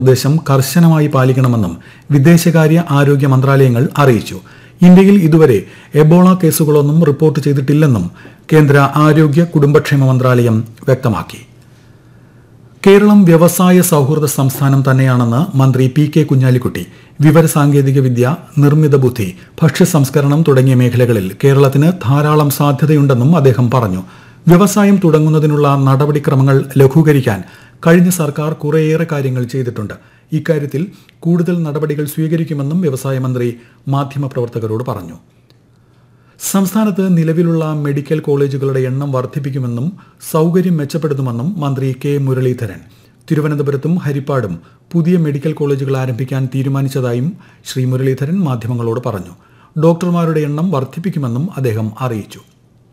നിർദ്ദേശം കർശനമായി പാലിക്കണമെന്നും വിദേശകാര്യ ആരോഗ്യ മന്ത്രാലയങ്ങൾ അറിയിച്ചു ഇന്ത്യയിൽ ഇതുവരെ എബോള കേസുകളൊന്നും റിപ്പോർട്ട് ചെയ്തിട്ടില്ലെന്നും കേന്ദ്ര ആരോഗ്യ കുടുംബക്ഷേമ മന്ത്രാലയം വ്യക്തമാക്കി കേരളം വ്യവസായ സൗഹൃദ സംസ്ഥാനം തന്നെയാണെന്ന് മന്ത്രി പി കെ കുഞ്ഞാലിക്കുട്ടി വിവരസാങ്കേതിക വിദ്യ നിർമ്മിത ബുദ്ധി ഭക്ഷ്യ സംസ്കരണം തുടങ്ങിയ മേഖലകളിൽ കേരളത്തിന് ധാരാളം സാധ്യതയുണ്ടെന്നും അദ്ദേഹം പറഞ്ഞു വ്യവസായം തുടങ്ങുന്നതിനുള്ള നടപടിക്രമങ്ങൾ ലഘൂകരിക്കാൻ കഴിഞ്ഞ സർക്കാർ കുറേയേറെ കാര്യങ്ങൾ ചെയ്തിട്ടുണ്ട് ഇക്കാര്യത്തിൽ കൂടുതൽ നടപടികൾ സ്വീകരിക്കുമെന്നും വ്യവസായ മന്ത്രി മാധ്യമപ്രവർത്തകരോട് പറഞ്ഞു സംസ്ഥാനത്ത് നിലവിലുള്ള മെഡിക്കൽ കോളേജുകളുടെ എണ്ണം വർദ്ധിപ്പിക്കുമെന്നും സൗകര്യം മെച്ചപ്പെടുത്തുമെന്നും മന്ത്രി കെ മുരളീധരൻ തിരുവനന്തപുരത്തും ഹരിപ്പാടും പുതിയ മെഡിക്കൽ കോളേജുകൾ ആരംഭിക്കാൻ തീരുമാനിച്ചതായും ശ്രീ മുരളീധരൻ മാധ്യമങ്ങളോട് പറഞ്ഞു ഡോക്ടർമാരുടെ എണ്ണം വർദ്ധിപ്പിക്കുമെന്നും അദ്ദേഹം അറിയിച്ചു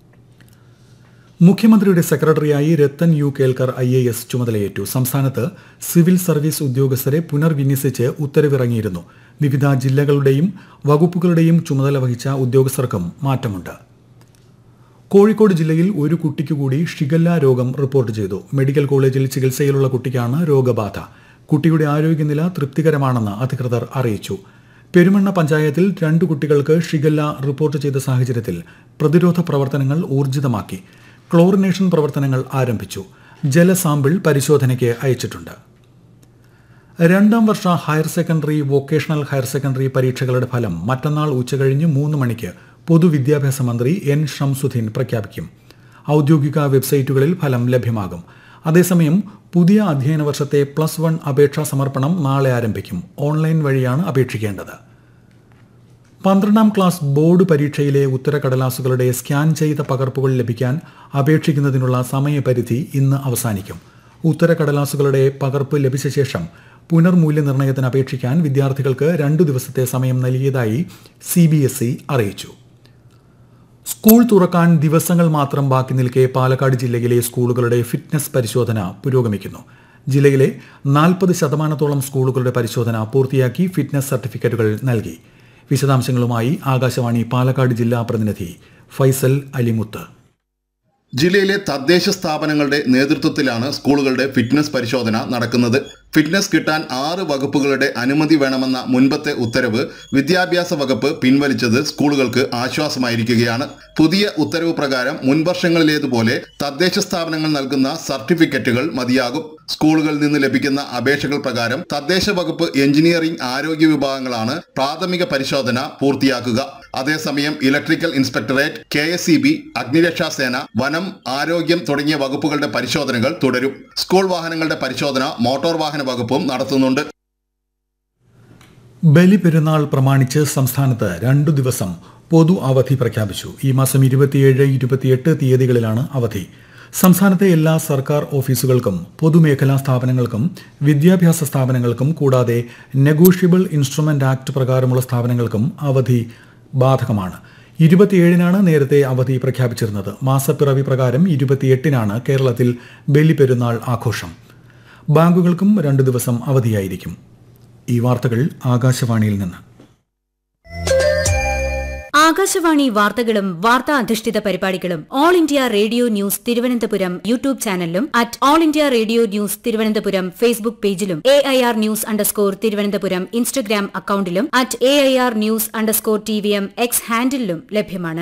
മുഖ്യമന്ത്രിയുടെ സെക്രട്ടറിയായി Rathan U Kelkar I A S ചുമതലയേറ്റു സംസ്ഥാനത്ത് സിവിൽ സർവീസ് ഉദ്യോഗസ്ഥരെ പുനർവിന്യസിച്ച് ഉത്തരവിറങ്ങിയിരുന്നു വിവിധ ജില്ലകളുടെയും വകുപ്പുകളുടെയും ചുമതല വഹിച്ച ഉദ്യോഗസ്ഥർക്കും മാറ്റമുണ്ട് കോഴിക്കോട് ജില്ലയിൽ ഒരു കുട്ടിക്ക് കൂടി ഷിഗല്ല രോഗം റിപ്പോർട്ട് ചെയ്തു മെഡിക്കൽ കോളേജിൽ ചികിത്സയിലുള്ള കുട്ടിക്കാണ് രോഗബാധ കുട്ടിയുടെ ആരോഗ്യനില തൃപ്തികരമാണെന്ന് അധികൃതർ അറിയിച്ചു പെരുമണ്ണ പഞ്ചായത്തിൽ രണ്ടു കുട്ടികൾക്ക് ഷിഗല്ല റിപ്പോർട്ട് ചെയ്ത സാഹചര്യത്തിൽ പ്രതിരോധ പ്രവർത്തനങ്ങൾ ഊർജിതമാക്കി ക്ലോറിനേഷൻ പ്രവർത്തനങ്ങൾ ആരംഭിച്ചു ജലസാമ്പിൾ പരിശോധനയ്ക്ക് അയച്ചിട്ടുണ്ട് രണ്ടാം വർഷ higher secondary vocational higher secondary പരീക്ഷകളുടെ ഫലം മറ്റന്നാൾ ഉച്ചകഴിഞ്ഞ് മൂന്ന് മണിക്ക് പൊതുവിദ്യാഭ്യാസ മന്ത്രി എൻ ഷംസുദ്ദീൻ പ്രഖ്യാപിക്കും ഔദ്യോഗിക വെബ്സൈറ്റുകളിൽ ഫലം ലഭ്യമാകും അതേസമയം പുതിയ അധ്യയന വർഷത്തെ പ്ലസ് വൺ അപേക്ഷാ സമർപ്പണം നാളെ ആരംഭിക്കും ഓൺലൈൻ വഴിയാണ് അപേക്ഷിക്കേണ്ടത് പന്ത്രണ്ടാം ക്ലാസ് ബോർഡ് പരീക്ഷയിലെ ഉത്തരക്കടലാസുകളുടെ സ്കാൻ ചെയ്ത പകർപ്പുകൾ ലഭിക്കാൻ അപേക്ഷിക്കുന്നതിനുള്ള സമയപരിധി ഇന്ന് അവസാനിക്കും ഉത്തരക്കടലാസുകളുടെ പകർപ്പ് ലഭിച്ച ശേഷം പുനർമൂല്യനിർണ്ണയത്തിന് അപേക്ഷിക്കാൻ വിദ്യാർത്ഥികൾക്ക് രണ്ടു ദിവസത്തെ സമയം നൽകിയതായി സി ബി എസ് ഇ അറിയിച്ചു സ്കൂൾ തുറക്കാൻ ദിവസങ്ങൾ മാത്രം ബാക്കി നിൽക്കെ പാലക്കാട് ജില്ലയിലെ സ്കൂളുകളുടെ ഫിറ്റ്നസ് പരിശോധന പുരോഗമിക്കുന്നു ജില്ലയിലെ നാൽപ്പത് ശതമാനത്തോളം സ്കൂളുകളുടെ പരിശോധന പൂർത്തിയാക്കി ഫിറ്റ്നസ് സർട്ടിഫിക്കറ്റുകൾ നൽകി വിശദാംശങ്ങളുമായി ആകാശവാണി പാലക്കാട് ജില്ലാ പ്രതിനിധി ഫൈസൽ അലിമുത്ത് ജില്ലയിലെ തദ്ദേശ സ്ഥാപനങ്ങളുടെ നേതൃത്വത്തിലാണ് സ്കൂളുകളുടെ ഫിറ്റ്നസ് പരിശോധന നടക്കുന്നത് ഫിറ്റ്നസ് കിട്ടാൻ ആറ് വകുപ്പുകളുടെ അനുമതി വേണമെന്ന മുൻപത്തെ ഉത്തരവ് വിദ്യാഭ്യാസ വകുപ്പ് പിൻവലിച്ചത് സ്കൂളുകൾക്ക് ആശ്വാസമായിരിക്കുകയാണ് പുതിയ ഉത്തരവ് പ്രകാരം മുൻവർഷങ്ങളിലേതുപോലെ തദ്ദേശ സ്ഥാപനങ്ങൾ നൽകുന്ന സർട്ടിഫിക്കറ്റുകൾ മതിയാകും സ്കൂളുകളിൽ നിന്ന് ലഭിക്കുന്ന അപേക്ഷകൾ പ്രകാരം തദ്ദേശ വകുപ്പ് എഞ്ചിനീയറിംഗ് ആരോഗ്യ വിഭാഗങ്ങളാണ് പ്രാഥമിക പരിശോധന പൂർത്തിയാക്കുക അതേസമയം electrical inspectorate K S E B അഗ്നിരക്ഷാസേന വനം ആരോഗ്യം തുടങ്ങിയ വകുപ്പുകളുടെ പരിശോധനകൾ തുടരും സ്കൂൾ വാഹനങ്ങളുടെ പരിശോധന മോട്ടോർ വാഹന വകുപ്പും നടത്തുന്നുണ്ട് ബലിപെരുന്നാൾ പ്രമാണിച്ച് സംസ്ഥാനത്ത് രണ്ടു ദിവസം പൊതു അവധി പ്രഖ്യാപിച്ചു ഈ മാസം ഇരുപത്തിയേഴ് ഇരുപത്തിയെട്ട് തീയതികളിലാണ് അവധി സംസ്ഥാനത്തെ എല്ലാ സർക്കാർ ഓഫീസുകൾക്കും പൊതുമേഖലാ സ്ഥാപനങ്ങൾക്കും വിദ്യാഭ്യാസ സ്ഥാപനങ്ങൾക്കും കൂടാതെ നെഗോഷ്യബിൾ ഇൻസ്ട്രുമെന്റ് ആക്ട് പ്രകാരമുള്ള സ്ഥാപനങ്ങൾക്കും അവധി ബാധകമാണ് ഇരുപത്തിയേഴിനാണ് നേരത്തെ അവധി പ്രഖ്യാപിച്ചിരുന്നത് മാസപ്പിറവി പ്രകാരം ഇരുപത്തിയെട്ടിനാണ് കേരളത്തിൽ ബലിപെരുന്നാൾ ആഘോഷം ബാങ്കുകൾക്കും രണ്ടു ദിവസം അവധിയായിരിക്കും ഈ വാർത്തകൾ ആകാശവാണിയിൽ നിന്ന് ആകാശവാണി വാർത്തകളും വാർത്താ അധിഷ്ഠിത പരിപാടികളും All India Radio news Thiruvananthapuram YouTube ചാനലിലും at All India Radio news Thiruvananthapuram Facebook പേജിലും A I R news underscore Thiruvananthapuram Instagram അക്കൌണ്ടിലും at A I R news underscore T V M X ഹാൻഡിലും ലഭ്യമാണ്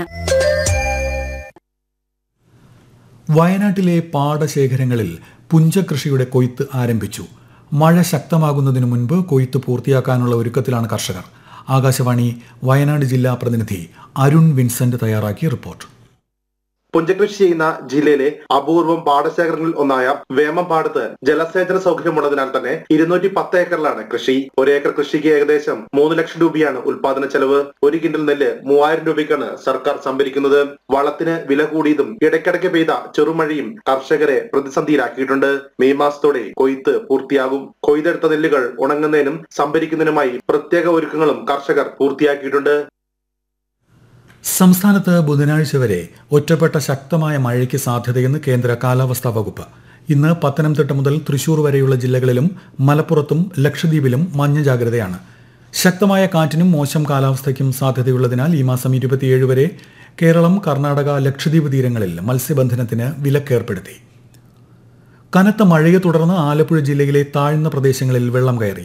വയനാട്ടിലെ പാടശേഖരങ്ങളിൽ പുഞ്ചകൃഷിയുടെ കൊയ്ത്ത് ആരംഭിച്ചു മഴ ശക്തമാകുന്നതിനു മുൻപ് കൊയ്ത്ത് പൂർത്തിയാക്കാനുള്ള ഒരുക്കത്തിലാണ് കർഷകർ ആകാശവാണി വയനാട് ജില്ലാ പ്രതിനിധി അരുൺ വിൻസെന്റ് തയ്യാറാക്കിയ റിപ്പോർട്ട് പുഞ്ചകൃഷി ചെയ്യുന്ന ജില്ലയിലെ അപൂർവം പാടശേഖരങ്ങളിൽ ഒന്നായ വേമമ്പാടത്ത് ജലസേചന സൗകര്യമുള്ളതിനാൽ തന്നെ ഇരുന്നൂറ്റി പത്ത് ഏക്കറിലാണ് കൃഷി ഒരു ഏക്കർ കൃഷിക്ക് ഏകദേശം മൂന്ന് ലക്ഷം രൂപയാണ് ഉൽപാദന ചെലവ് ഒരു കിൻഡൽ നെല്ല് മൂവായിരം രൂപയ്ക്കാണ് സർക്കാർ സംഭരിക്കുന്നത് വളത്തിന് വില കൂടിയതും ഇടയ്ക്കിടയ്ക്ക് പെയ്ത ചെറുമഴയും കർഷകരെ പ്രതിസന്ധിയിലാക്കിയിട്ടുണ്ട് മെയ് മാസത്തോടെ കൊയ്ത്ത് പൂർത്തിയാകും കൊയ്തെടുത്ത നെല്ലുകൾ ഉണങ്ങുന്നതിനും സംഭരിക്കുന്നതിനുമായി പ്രത്യേക ഒരുക്കങ്ങളും കർഷകർ പൂർത്തിയാക്കിയിട്ടുണ്ട് സംസ്ഥാനത്ത് ബുധനാഴ്ച വരെ ഒറ്റപ്പെട്ട ശക്തമായ മഴയ്ക്ക് സാധ്യതയെന്ന് കേന്ദ്ര കാലാവസ്ഥാ വകുപ്പ് ഇന്ന് പത്തനംതിട്ട മുതൽ തൃശൂർ വരെയുള്ള ജില്ലകളിലും മലപ്പുറത്തും ലക്ഷദ്വീപിലും മഞ്ഞ ജാഗ്രതയാണ് ശക്തമായ കാറ്റിനും മോശം കാലാവസ്ഥയ്ക്കും സാധ്യതയുള്ളതിനാൽ ഈ മാസം ഇരുപത്തിയേഴ് വരെ കേരളം കർണാടക ലക്ഷദ്വീപ് തീരങ്ങളിൽ മത്സ്യബന്ധനത്തിന് വിലക്കേർപ്പെടുത്തി കനത്ത മഴയെ തുടർന്ന് ആലപ്പുഴ ജില്ലയിലെ താഴ്ന്ന പ്രദേശങ്ങളിൽ വെള്ളം കയറി